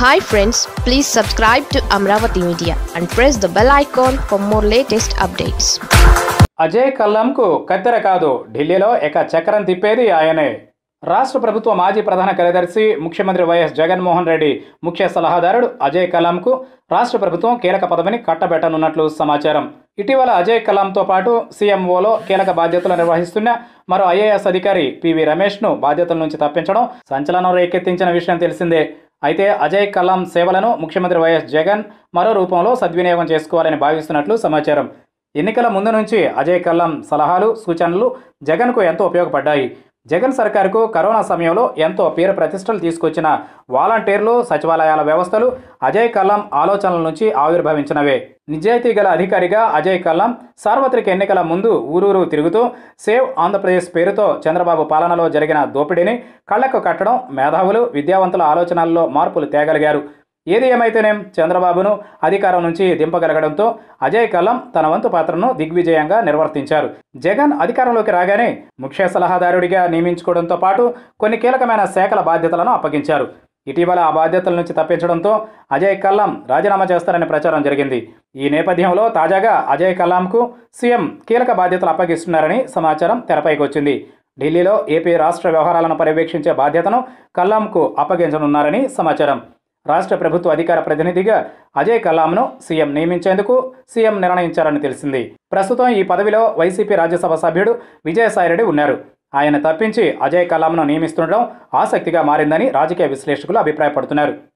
hi friends please subscribe to Amaravati media and press the bell icon for more latest updates Ajay కల్లంకు కత్తెర కాదు ఢిల్లీలో ఇక చక్రం తిప్పేది ఆయనే రాష్ట్ర ప్రభుత్వ మాజీ ప్రధాన కార్యదర్శి ముఖ్యమంత్రి వైఎస్ జగన్మోహన్ రెడ్డి ముఖ్య సలహాదారుడు అజయ్ కలాంకు రాష్ట్ర ప్రభుత్వం కీలక పదవిని కట్టబెట్టనున్నట్లు సమాచారం ఇటీవల అజయ్ కలాంతో పాటు సీఎంఓలో కీలక బాధ్యతలు నిర్వహిస్తున్న మరో ఐఏఎస్ అధికారి పివి రమేష్ను బాధ్యతల నుంచి తప్పించడం సంచలనం రేకెత్తించిన విషయం తెలిసిందే అయితే అజయ్ కలాం సేవలను ముఖ్యమంత్రి వైఎస్ జగన్ మరో రూపంలో సద్వినియోగం చేసుకోవాలని భావిస్తున్నట్లు సమాచారం ఎన్నికల ముందు నుంచి అజయ్ కల్లం సలహాలు సూచనలు జగన్కు ఎంతో ఉపయోగపడ్డాయి జగన్ సర్కార్కు కరోనా సమయంలో ఎంతో పేరు ప్రతిష్టలు తీసుకొచ్చిన వాలంటీర్లు సచివాలయాల వ్యవస్థలు అజయ్ కల్లం ఆలోచనల నుంచి ఆవిర్భవించినవే నిజాయితీ గల అధికారిగా అజయ్ కల్లం సార్వత్రిక ఎన్నికల ముందు ఊరూరు తిరుగుతూ సేవ్ ఆంధ్రప్రదేశ్ పేరుతో చంద్రబాబు పాలనలో జరిగిన దోపిడీని కళ్లకు కట్టడం మేధావులు విద్యావంతుల ఆలోచనల్లో మార్పులు తేగలిగారు ఏది ఏమైతేనేం చంద్రబాబును అధికారం నుంచి దింపగలగడంతో అజయ్ కల్లం తన వంతు పాత్రను దిగ్విజయంగా నిర్వర్తించారు జగన్ అధికారంలోకి రాగానే ముఖ్య సలహాదారుడిగా నియమించుకోవడంతో పాటు కొన్ని కీలకమైన శాఖల బాధ్యతలను అప్పగించారు ఇటీవల ఆ బాధ్యతల నుంచి తప్పించడంతో అజయ్ కల్లం రాజీనామా చేస్తారనే ప్రచారం జరిగింది ఈ నేపథ్యంలో తాజాగా అజయ్ కల్లంకు సీఎం కీలక బాధ్యతలు అప్పగిస్తున్నారని సమాచారం తెరపైకి వచ్చింది ఢిల్లీలో ఏపీ రాష్ట్ర వ్యవహారాలను పర్యవేక్షించే బాధ్యతను కల్లంకు అప్పగించనున్నారని సమాచారం రాష్ట్ర ప్రభుత్వ అధికార ప్రతినిధిగా అజయ్ కలాంను సీఎం నియమించేందుకు సీఎం నిర్ణయించారని తెలిసింది ప్రస్తుతం ఈ పదవిలో వైసీపీ రాజ్యసభ సభ్యుడు విజయసాయిరెడ్డి ఉన్నారు ఆయన తప్పించి అజయ్ కలాంను నియమిస్తుండడం ఆసక్తిగా మారిందని రాజకీయ విశ్లేషకులు అభిప్రాయపడుతున్నారు